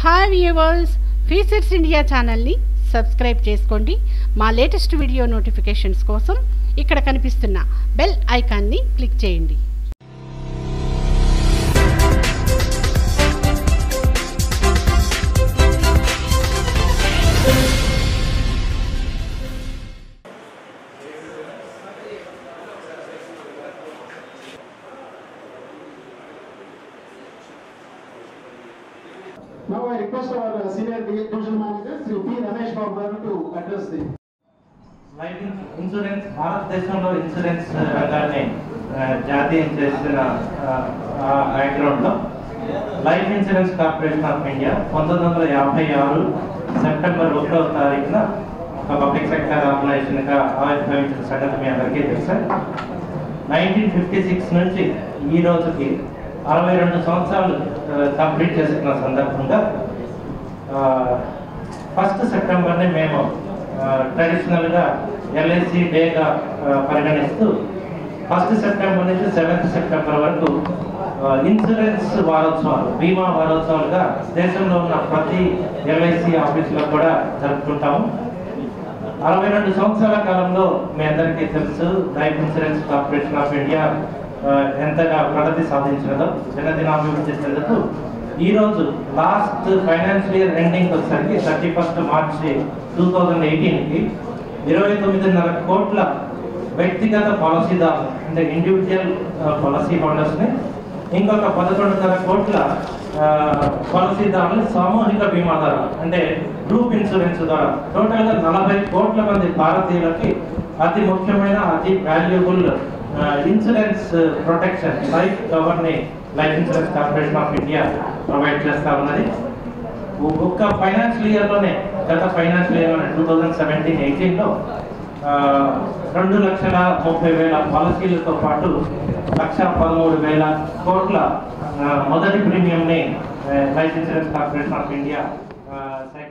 Hi viewers features India ఛానల్ని subscribe చేసుకోండి మా లేటెస్ట్ వీడియో నోటిఫికేషన్స్ కోసం ఇక్కడ కనిపిస్తున్న బెల్ ఐకాన్ని క్లిక్ చేయండి Now I request our uh, senior division manager, Sri P. Ramesh Babu garu to address the life in- insurance భారతదేశంలో insurance రంగాన్ని ఆ, జాతీయం చేసిన ఆ, ఆ బ్యాక్గ్రౌండ్లో life insurance corporation of India పంతొమ్మిది వందల యాభై ఆరు సెప్టెంబర్ ఒకటవ తారీఖున ఒక పబ్లిక్ సెక్టర్ ఆర్గనైజేషన్గా ఆవిర్భవించిన సంగతి మీ అందరికీ తెలుసా నైన్టీన్ ఫిఫ్టీ సిక్స్ నుంచి ఈ రోజుకి అరవై రెండు సంవత్సరాలు కంప్లీట్ చేసుకున్న సందర్భంగా ఫస్ట్ సెప్టెంబర్ని మేము ట్రెడిషనల్గా ఎల్ఐసి డేగా పరిగణిస్తూ ఫస్ట్ సెప్టెంబర్ నుంచి సెవెంత్ సెప్టెంబర్ వరకు ఇన్సూరెన్స్ వారోత్సవాలు బీమా వారోత్సవాలుగా దేశంలో ఉన్న ప్రతి ఎల్ఐసి ఆఫీసులో కూడా జరుపుకుంటాము అరవై రెండు సంవత్సరాల కాలంలో మీ అందరికీ తెలుసు life insurance corporation of India ఆ, ఎంతగా ప్రగతి సాధించినదో దినదినాభివృద్ధి చెందుతూ ఈ రోజు లాస్ట్ ఫైనాన్షియల్ ఇయర్ ఎండింగ్ వచ్చేసరికి thirty first March two thousand ఎయిటీన్కి ఇరవై తొమ్మిదిన్నర కోట్ల వ్యక్తిగత పాలసీదారులు అంటే ఇండివిజువల్ పాలసీ హోల్డర్స్ని ఇంకొక పదకొండున్నర కోట్ల ఆ, పాలసీదారులు సామూహిక బీమాదారులు అంటే గ్రూప్ ఇన్సూరెన్స్ ద్వారా టోటల్గా నలభై కోట్ల మంది భారతీయులకి అతి ముఖ్యమైన అతి వాల్యుబుల్ ఇన్సూరెన్స్ ప్రొటెక్షన్ లైఫ్ కవర్ని life insurance corporation of India provide చేస్తా ఉన్నది ఒ- ఒక్క ఫైనాన్షియల్ ఇయర్లోనే గత ఫైనాన్షియల్ ఇయర్లోనే టూ థౌజండ్ సెవెంటీన్ ఎయిటీన్లో రెండు లక్షల ముప్పై వేల పాలసీలతో పాటు లక్ష పదమూడు వేల కోట్ల ఆ, మొదటి ప్రీమియంని life insurance corporation of India